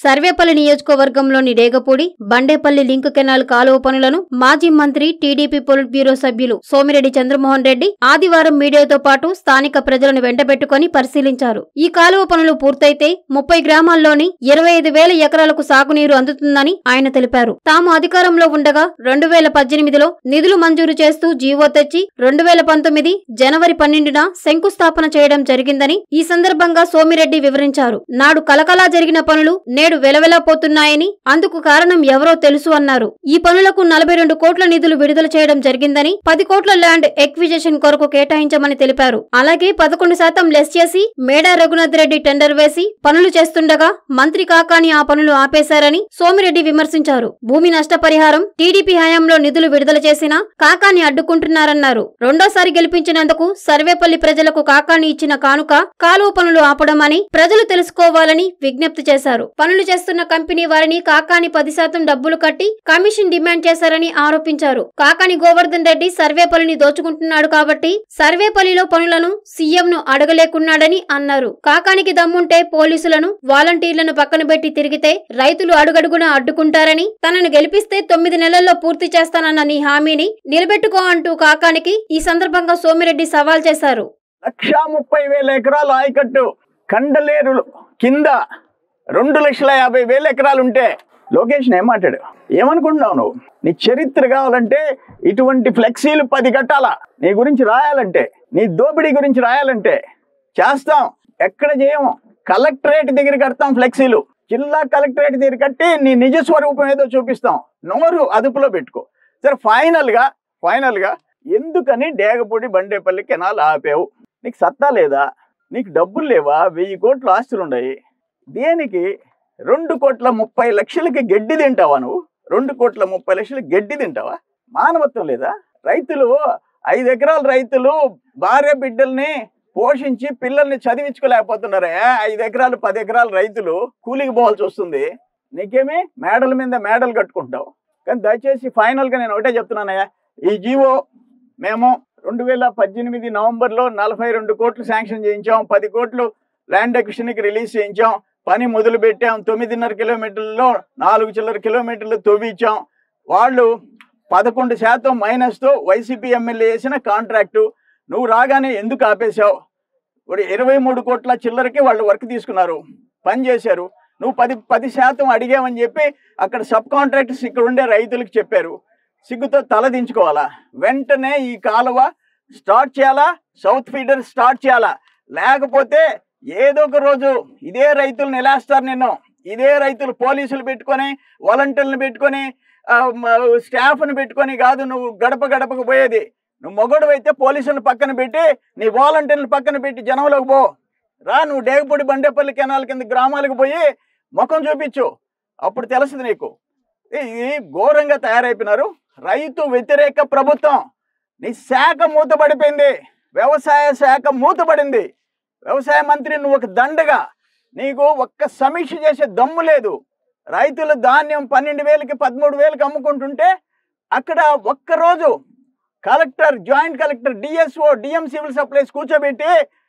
సర్వేపల్లి నియోజకవర్గంలోని Degapudi Bandepalli link canal కాలువ పనులను మాజీ మంత్రి టీడీపీ పొలిట్ బ్యూరో సభ్యులు సోమిరెడ్డి చంద్రమోహన్ రెడ్డి ఆదివారం మీడియాతో పాటు స్థానిక ప్రజలను వెంటబెట్టుకుని పరిశీలించారు ఈ కాలువ పనులు పూర్తయితే ముప్పై గ్రామాల్లోని ఇరవై ఐదు వేల ఎకరాలకు సాగునీరు అందుతుందని ఆయన తెలిపారు తాము అధికారంలో ఉండగా రెండు వేల పద్దెనిమిదిలో నిధులు మంజూరు చేస్తూ జీవో తెచ్చి రెండు వేల పంతొమ్మిది జనవరి పన్నెండున శంకుస్థాపన చేయడం జరిగిందని ఈ సందర్భంగా సోమిరెడ్డి వివరించారు నాడు కలకలా జరిగిన పనులు నేడు వెలవెలపోతున్నాయని అందుకు కారణం ఎవరో తెలుసు అన్నారు ఈ పనులకు నలభై రెండు కోట్ల నిధులు విడుదల చేయడం జరిగిందని పది కోట్ల ల్యాండ్ ఎక్విజేషన్ కొరకు కేటాయించమని తెలిపారు అలాగే పదకొండు శాతం లెస్ చేసి మేడా రఘునాథ్ రెడ్డి టెండర్ వేసి పనులు చేస్తుండగా మంత్రి కాకాని ఆ పనులు ఆపేశారని సోమిరెడ్డి విమర్శించారు భూమి నష్టపరిహారం టీడీపీ హయాంలో నిధులు విడుదల చేసినా కాకాని అడ్డుకుంటున్నారన్నారు రెండోసారి గెలిపించినందుకు సర్వేపల్లి ప్రజలకు కాకాని ఇచ్చిన కానుక కాలువ పనులు ఆపడం అని ప్రజలు తెలుసుకోవాలని విజ్ఞప్తి చేశారు పనులు చేస్తున్న కంపెనీ వారిని కాకాని పది శాతం డబ్బులు కట్టి కమిషన్ డిమాండ్ చేశారని ఆరోపించారు కాకాని గోవర్ధన్ రెడ్డి సర్వేపల్లిని దోచుకుంటున్నాడు కాబట్టి సర్వేపల్లిలో పనులను సీఎం ను అడగలేకున్నాడని అన్నారు కాకానికి దమ్ముంటే పోలీసులను వాలంటీర్లను పక్కన పెట్టి తిరిగితే రైతులు అడుగడుగున అడ్డుకుంటారని తనను గెలిపిస్తే తొమ్మిది నెలల్లో పూర్తి చేస్తానన్న నీ హామీని నిలబెట్టుకో అంటూ కాకానికి ఈ సందర్భంగా సోమిరెడ్డి సవాల్ చేశారు లక్షా ముప్పై వేల ఎకరాలు ఆయకట్టు కండలేరు కింద రెండు లక్షల యాభై వేల ఎకరాలు ఉంటే లోకేష్ ఏమాటాడు ఏమనుకుంటున్నావు నువ్వు నీ చరిత్ర కావాలంటే ఇటువంటి ఫ్లెక్సీలు పది కట్టాలా నీ గురించి రాయాలంటే నీ దోపిడీ గురించి రాయాలంటే చేస్తాం ఎక్కడ చేయము కలెక్టరేట్ దగ్గర కడతాం ఫ్లెక్సీలు జిల్లా కలెక్టరేట్ దగ్గర కట్టి నీ నిజ స్వరూపం ఏదో చూపిస్తాం నోరు అదుపులో పెట్టుకో సరే ఫైనల్గా ఫైనల్గా ఎందుకని డేగపూడి బండేపల్లి కెనాల్ ఆపావు నీకు సత్తా లేదా నీకు డబ్బులు లేవా వెయ్యి కోట్ల ఆస్తులు ఉన్నాయి దేనికి రెండు కోట్ల ముప్పై లక్షలకి గడ్డి తింటావా నువ్వు రెండు కోట్ల ముప్పై లక్షలకి గడ్డి తింటావా మానవత్వం లేదా రైతులు ఐదు ఎకరాల రైతులు భార్య బిడ్డల్ని పోషించి పిల్లల్ని చదివించుకోలేకపోతున్నారే ఐదు ఎకరాలు పది ఎకరాల రైతులు కూలికి పోవాల్సి వస్తుంది నీకేమి మేడల మీద మేడలు కట్టుకుంటావు కానీ దయచేసి ఫైనల్గా నేను ఒకటే చెప్తున్నానయ్యా ఈ జీవో మేము రెండు వేల పద్దెనిమిది నవంబర్లో నలభై రెండు కోట్లు శాంక్షన్ చేయించాం పది కోట్లు ల్యాండ్ ఎక్విషన్కి రిలీజ్ చేయించాం పని మొదలు పెట్టాం తొమ్మిదిన్నర కిలోమీటర్లలో నాలుగు చిల్లర కిలోమీటర్లు తవ్వించాం వాళ్ళు పదకొండు శాతం మైనస్తో వైసీపీ ఎమ్మెల్యే వేసిన కాంట్రాక్టు నువ్వు రాగానే ఎందుకు ఆపేశావు ఇప్పుడు ఇరవై మూడు కోట్ల చిల్లరకి వాళ్ళు వర్క్ తీసుకున్నారు పని చేశారు నువ్వు పది పది శాతం అడిగావని చెప్పి అక్కడ సబ్ కాంట్రాక్టర్స్ ఇక్కడ ఉండే రైతులకు చెప్పారు సిగ్గుతో తల దించుకోవాలా వెంటనే ఈ కాలువ స్టార్ట్ చేయాలా సౌత్ ఫీడర్ స్టార్ట్ చేయాలా లేకపోతే ఏదో ఒక రోజు ఇదే రైతులు నిలేస్తారు నిన్ను ఇదే రైతులు పోలీసులు పెట్టుకొని వాలంటీర్లు పెట్టుకొని ఆ, మ- స్టాఫ్ని పెట్టుకొని కాదు నువ్వు గడప గడపకు పోయేది నువ్వు మొగడు అయితే పోలీసులను పక్కన పెట్టి నీ వాలంటీర్లు పక్కన పెట్టి జనంలోకి పో రా నువ్వు డేగపూడి బండేపల్లి కెనాల్ కింద గ్రామాలకు పోయి ముఖం చూపించు అప్పుడు తెలుస్తుంది నీకు ఇది ఘోరంగా తయారైపోయినారు రైతు వ్యతిరేక ప్రభుత్వం నీ శాఖ మూతపడిపోయింది వ్యవసాయ శాఖ మూతపడింది వ్యవసాయ మంత్రి నువ్వు ఒక దండగా నీకు ఒక్క సమీక్ష చేసే దమ్ము లేదు రైతుల ధాన్యం పన్నెండు వేలకి పదమూడు వేలకి అమ్ముకుంటుంటే అక్కడ ఒక్కరోజు collector joint collector DSO DM civil supplies కూర్చోబెట్టి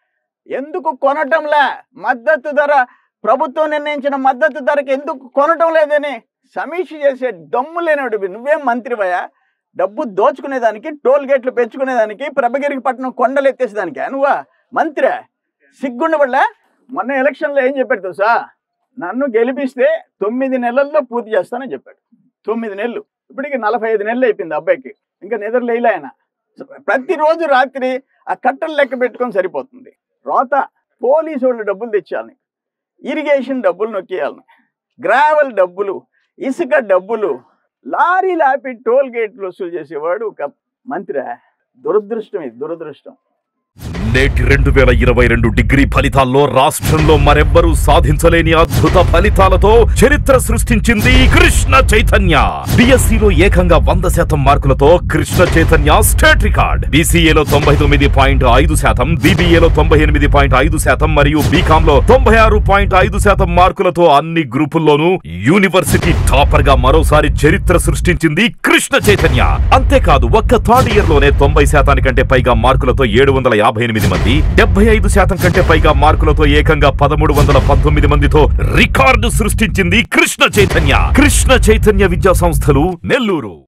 ఎందుకు కొనటంలే మద్దతు ధర ప్రభుత్వం నిర్ణయించిన మద్దతు ధరకి ఎందుకు కొనటం లేదని సమీక్ష చేసే దమ్ము లేనోడివి నువ్వేం మంత్రివయ్యా డబ్బు దోచుకునేదానికి టోల్ గేట్లు పెంచుకునేదానికి ప్రభగిరికి పట్టణం కొండలు ఎత్తేసేదానికి నువ్వా మంత్రి సిగ్గుండబడలే మొన్న ఎలక్షన్లో ఏం చెప్పాడు తెలుసా నన్ను గెలిపిస్తే తొమ్మిది నెలల్లో పూర్తి చేస్తానని చెప్పాడు తొమ్మిది నెలలు ఇప్పటికి నలభై ఐదు నెలలు అయిపోయింది అబ్బాయికి ఇంకా నిద్రలేలే ఆయన ప్రతిరోజు రాత్రి ఆ కట్టలు లెక్క పెట్టుకొని సరిపోతుంది రోత పోలీసు వాళ్ళు డబ్బులు తెచ్చాలని ఇరిగేషన్ డబ్బులు నొక్కేయాలని గ్రావెల్ డబ్బులు ఇసుక డబ్బులు లారీలు ఆపి టోల్ గేట్లు వసూలు చేసేవాడు ఒక మంత్రి దురదృష్టం ఇది దురదృష్టం నేటి రెండు వేల ఇరవై రెండు డిగ్రీ ఫలితాల్లో రాష్ట్రంలో మరెవ్వరూ సాధించలేని అద్భుత ఫలితాలతో చరిత్ర సృష్టించింది కృష్ణ చైతన్య బిఎస్సిలో ఏకంగా వంద శాతం మార్కులతో కృష్ణ చైతన్య స్టేట్ రికార్డ్ బీసీఏలో తొంభై తొమ్మిది పాయింట్ ఐదు శాతం బీబీఏలో తొంభై ఎనిమిది పాయింట్ ఐదు శాతం మరియు బీకామ్ లో తొంభై ఆరు పాయింట్ ఐదు శాతం మార్కులతో అన్ని గ్రూపుల్లోనూ యూనివర్సిటీ టాపర్ గా మరోసారి చరిత్ర సృష్టించింది కృష్ణ చైతన్య అంతేకాదు ఒక్క థర్డ్ ఇయర్ లోనే తొంభై శాతానికంటే పైగా మార్కులతో ఏడు వందల యాభై ఎనిమిది తొమ్మిది మంది డెబ్బై ఐదు శాతం కంటే పైగా మార్కులతో ఏకంగా పదమూడు వందల పంతొమ్మిది మందితో రికార్డు సృష్టించింది కృష్ణ చైతన్య కృష్ణ చైతన్య విద్యా సంస్థలు నెల్లూరు